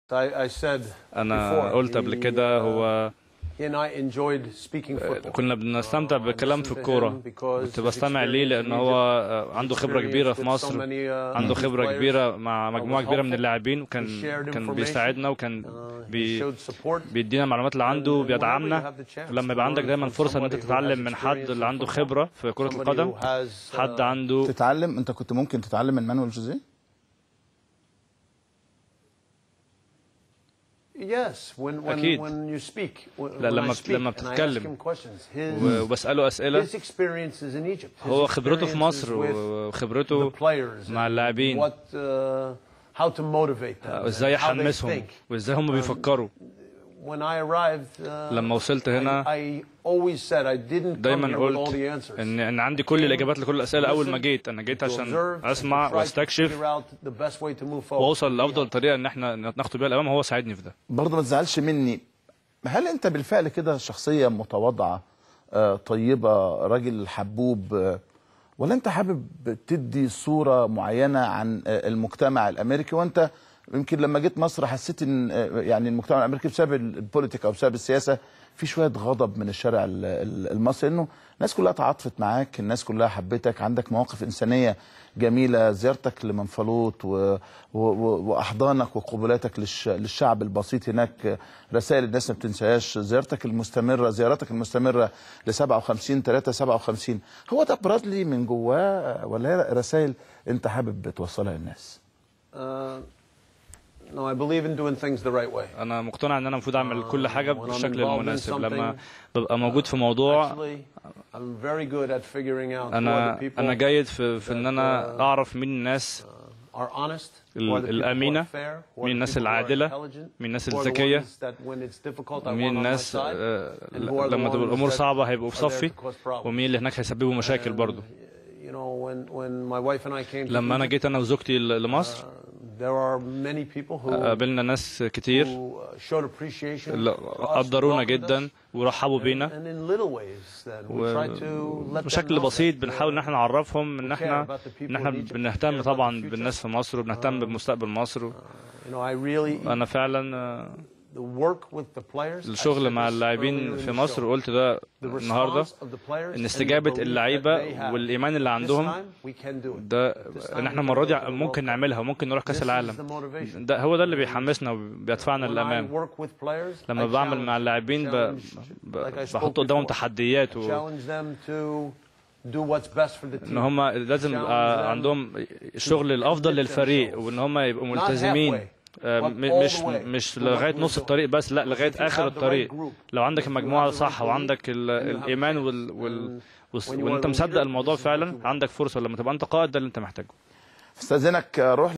I, I said انا before, قلت قبل he, كده uh, هو he and I enjoyed speaking football. كنا بنستمتع Uh, بالكلام في listen to الكوره him because كنت his بستمع ليه experience لان in هو Egypt, عنده his خبره كبيره experience في with مصر so many, uh, عنده youth خبره players. كبيره مع مجموعه was كبيره من helpful. اللاعبين He وكان shared كان information. بيساعدنا وكان Uh, he بي showed support. بيدينا المعلومات اللي عنده And وبيدعمنا whenever you have the chance لما to يبقى عندك learn دايما from فرصه ان انت somebody who has تتعلم من حد experience اللي in عنده football, خبره في كره somebody القدم who has, uh, حد عنده تتعلم انت كنت ممكن تتعلم من مانويل جوزيه Yes, when when أكيد. when you speak, when, لا، when لما I بت- speak لما and I ask بتتكلم. him questions, his وبساله اسئله his experiences in Egypt, his هو خبرته في experiences مصر with وخبرته the players مع and اللاعبين. what uh, how to motivate them, and ازاي how they يحمسهم think. وازاي هم بيفكروا When I arrived, uh, لما وصلت هنا I, I always said I didn't come دايما here with all قلت the answers. ان ان عندي كل الاجابات لكل الاسئله اول ما جيت انا جيت to عشان observe and اسمع to try to واستكشف figure out the best way to move forward. واوصل لافضل طريقه ان احنا ناخد بيها الامام هو ساعدني في ده برضه ما تزعلش مني هل انت بالفعل كده شخصيه متواضعه آه، طيبه راجل حبوب آه، ولا انت حابب تدي صوره معينه عن آه، المجتمع الامريكي وانت يمكن لما جيت مصر حسيت ان آه، يعني المجتمع الامريكي بسبب البوليتيك او بسبب السياسه في شويه غضب من الشارع ال- ال- المصري انه الناس كلها تعاطفت معاك الناس كلها حبتك عندك مواقف انسانيه جميله زيارتك لمنفلوط و... و... و... واحضانك وقبلاتك للش... للشعب البسيط هناك رسائل الناس ما بتنساهاش زيارتك المستمره زيارتك المستمره ل 57 3 57 هو ده برادلي من جواه ولا هي رسائل انت حابب توصلها للناس؟ Uh, no, I believe in doing things the right way. انا مقتنع ان انا المفروض اعمل كل حاجه when I'm بالشكل involved in المناسب لما something, ببقى موجود في موضوع Actually, I'm very good at figuring out who are the انا people انا جيد في في ان that, انا uh, اعرف مين الناس are honest, who ال- are the people who are الأمينة، fair, who are مين the الناس people who are العادلة، intelligent, مين الناس who are the الذكية، ones that when it's difficult I ومين want on my الناس side, آه، and who are the لما تبقى ones الامور that صعبه هيبقوا في are there صفي to cause problems. ومين اللي هناك هيسببوا مشاكل And, برضه You know, when when my wife and I came to لما انا Egypt, جيت انا وزوجتي ل- لمصر uh, there are many people who, قابلنا ناس كتير who uh, showed appreciation اللي for us, قدرونا welcomed جدا us, ورحبوا and, بينا and in little ways that we try to let them بشكل know بسيط that, uh, بنحاول ان احنا نعرفهم ان we care احنا about the people ان احنا in Egypt, we بنهتم care about طبعا the future. بالناس في مصر وبنهتم بمستقبل مصر you know, I really انا فعلا آه، the work with the players. I الشغل said مع this اللاعبين earlier in في the مصر show. وقلت ده The النهارده response of the players ان and the استجابه belief that اللعيبه they have. والايمان اللي This عندهم time we can do it. ده This time ان we احنا can المره go دي to the World ممكن Cup. نعملها وممكن نروح This كاس is العالم the motivation. ده هو ده اللي بيحمسنا وبيدفعنا When I للامام work with players, لما I بعمل مع challenge- اللاعبين ب... challenge, ب... like I spoke بحط قدامهم before. تحديات I و... challenge them to do what's best for the ان team. هم لازم challenge يبقى them عندهم الشغل الافضل commit للفريق themselves. وان هم يبقوا Not ملتزمين halfway, آه، but م- all مش the way مش to لغايه what we're نص doing. الطريق بس لا لغايه If you اخر have the right الطريق group, لو عندك if you المجموعه have the right صح belief, وعندك ال... and you have الايمان faith, وال... وال... and والس- when you وانت are a مصدق leader, الموضوع this is what فعلا you want. عندك فرصه لما تبقى انت قائد ده اللي انت محتاجه استاذنك آه، روح